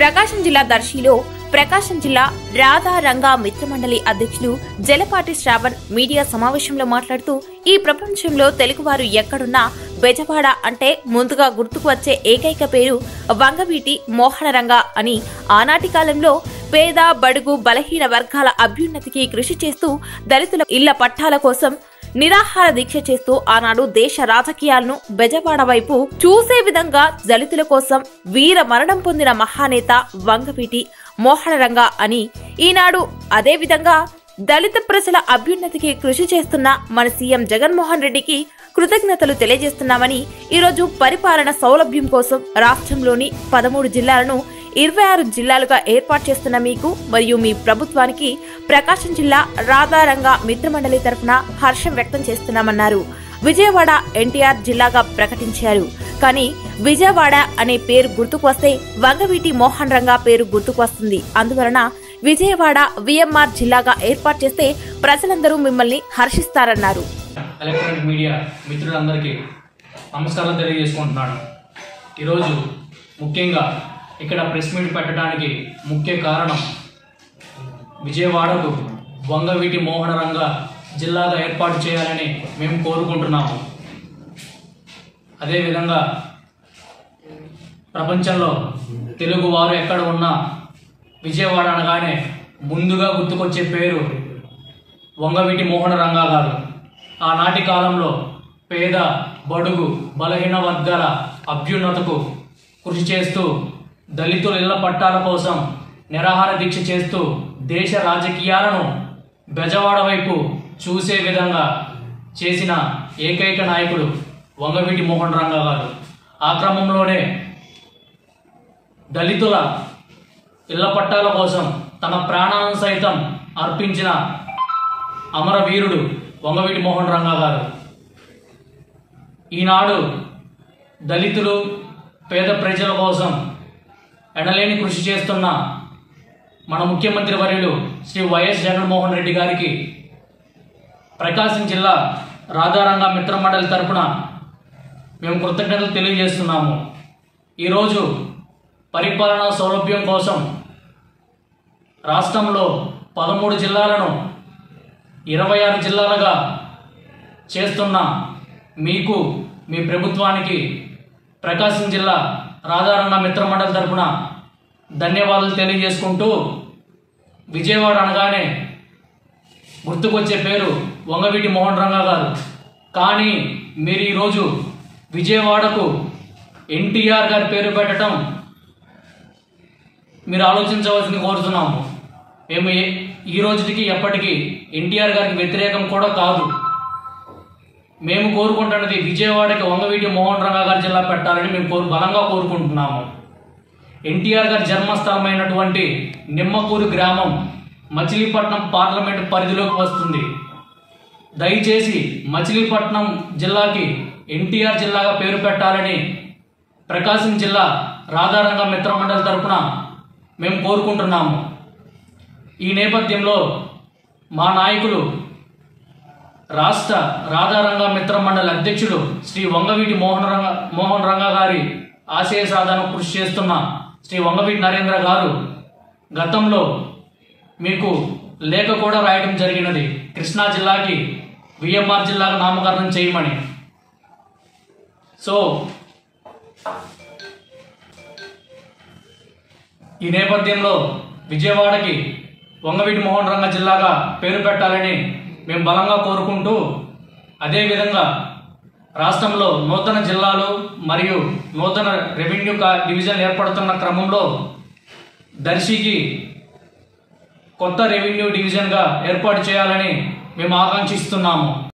ప్రకాశం జిల్లా దర్శిలో ప్రకాశం జిల్లా రాధా రంగా మిత్రమండలి అధ్యక్షులు జలపాటి శ్రావణ్ మీడియా సమావేశంలో మాట్లాడుతూ ఈ ప్రపంచంలో తెలుగువారు ఎక్కడున్నా బెజవాడ అంటే ముందుగా గుర్తుకు వచ్చే ఏకైక పేరు వంగవీటి మోహనరంగ అని ఆనాటి కాలంలో పేద బడుగు బలహీన వర్గాల అభ్యున్నతికి కృషి చేస్తూ దళితుల ఇళ్ల పట్టాల కోసం నిరాహార దీక్ష చేస్తూ ఆనాడు దేశ రాజకీయాలను బెజవాడ వైపు చూసే విధంగా దళితుల కోసం వీర మరణం పొందిన మహానేత వంగవీటి మోహనరంగ అని ఈనాడు అదే విధంగా దళిత ప్రజల అభ్యున్నతికి కృషి చేస్తున్న మన సీఎం జగన్మోహన్ రెడ్డికి కృతజ్ఞతలు తెలియజేస్తున్నామని ఈరోజు పరిపాలన సౌలభ్యం కోసం రాష్ట్రంలోని పదమూడు జిల్లాలను ఇరవై ఆరు జిల్లాలుగా ఏర్పాటు చేస్తున్న మీకు మరియు మీ ప్రభుత్వానికి ప్రకాశం జిల్లా రాధారంగ మిత్రమండలి తరఫున హర్షం వ్యక్తం చేస్తున్నామన్నారు విజయవాడ ఎన్టీఆర్ జిల్లాగా ప్రకటించారు కానీ విజయవాడ అనే పేరు గుర్తుకు వస్తే వంగవీటి మోహన్ రంగా పేరు గుర్తుకు వస్తుంది అందువలన విజయవాడ విఎంఆర్ జిల్లాగా ఏర్పాటు చేస్తే ప్రజలందరూ మిమ్మల్ని హర్షిస్తారన్నారు ఎలక్ట్రానిక్ మీడియా మిత్రులందరికీ నమస్కారం తెలియజేసుకుంటున్నాను ఈరోజు ముఖ్యంగా ఇక్కడ ప్రెస్ మీట్ పెట్టడానికి ముఖ్య కారణం విజయవాడకు వంగవీటి మోహనరంగ జిల్లాగా ఏర్పాటు చేయాలని మేము కోరుకుంటున్నాము అదేవిధంగా ప్రపంచంలో తెలుగు వారు ఎక్కడ ఉన్నా విజయవాడ అనగానే ముందుగా గుర్తుకొచ్చే పేరు వంగవీటి మోహన రంగా గారు ఆనాటి కాలంలో పేద బడుగు బలహీన వర్గాల అభ్యున్నతకు కృషి చేస్తూ దళితుల ఇళ్ల పట్టాల కోసం నిరాహార దీక్ష చేస్తూ దేశ రాజకీయాలను బెజవాడ వైపు చూసే విధంగా చేసిన ఏకైక నాయకుడు వంగవీటి మోహన్ రంగా గారు ఆ క్రమంలోనే దళితుల ఇళ్ల పట్టాల కోసం తన ప్రాణాలను సైతం అర్పించిన అమరవీరుడు వంగవీటి మోహన్ రంగా గారు ఈనాడు దళితులు పేద ప్రజల కోసం ఎడలేని కృషి చేస్తున్న మన ముఖ్యమంత్రి వర్యులు శ్రీ వైఎస్ జగన్మోహన్ రెడ్డి గారికి ప్రకాశం జిల్లా రాధారంగ మిత్ర మండలి తరపున మేము కృతజ్ఞతలు తెలియజేస్తున్నాము ఈరోజు పరిపాలనా సౌలభ్యం కోసం రాష్ట్రంలో పదమూడు జిల్లాలను ఇరవై ఆరు జిల్లాలుగా చేస్తున్న మీకు మీ ప్రభుత్వానికి ప్రకాశం జిల్లా రాధారంగ మిత్ర మండలి తరపున ధన్యవాదాలు తెలియజేసుకుంటూ విజయవాడ అనగానే గుర్తుకొచ్చే పేరు వంగవీటి మోహన్ రంగా గారు కానీ మీరు ఈరోజు విజయవాడకు ఎన్టీఆర్ గారి పేరు పెట్టడం మీరు ఆలోచించవలసింది కోరుతున్నాము మేము ఏ- ఈ రోజుకి ఎప్పటికీ ఎన్టీఆర్ గారికి వ్యతిరేకం కూడా కాదు మేము కోరుకుంటున్నది విజయవాడకి వంగవీటి మోహన్ రంగా గారి జిల్లా పెట్టాలని మేము కోరు బలంగా కోరుకుంటున్నాము ఎన్టీఆర్ గారి జన్మస్థలమైనటువంటి నిమ్మకూరు గ్రామం మచిలీపట్నం పార్లమెంట్ పరిధిలోకి వస్తుంది దయచేసి మచిలీపట్నం జిల్లాకి ఎన్టీఆర్ జిల్లాగా పేరు పెట్టాలని ప్రకాశం జిల్లా రాధారంగ మిత్ర మండలి తరపున మేము కోరుకుంటున్నాము ఈ నేపథ్యంలో మా నాయకులు రాష్ట్ర రాధారంగ మిత్ర మండలి అధ్యక్షులు శ్రీ వంగవీటి మోహన్ రంగ మోహన్ రంగ గారి ఆశయ సాధన కృషి చేస్తున్న శ్రీ వంగవీటి నరేంద్ర గారు గతంలో మీకు లేఖ కూడా రాయడం జరిగినది కృష్ణా జిల్లాకి విఎంఆర్ జిల్లాకు నామకరణం చేయమని సో ఈ నేపథ్యంలో విజయవాడకి వంగవీటి మోహన్ రంగ జిల్లాగా పేరు పెట్టాలని మేము బలంగా కోరుకుంటూ అదేవిధంగా రాష్ట్రంలో నూతన జిల్లాలు మరియు నూతన రెవెన్యూ కా- డివిజన్ ఏర్పడుతున్న క్రమంలో దర్శికి కొత్త రెవెన్యూ డివిజన్గా ఏర్పాటు చేయాలని మేము ఆకాంక్షిస్తున్నాము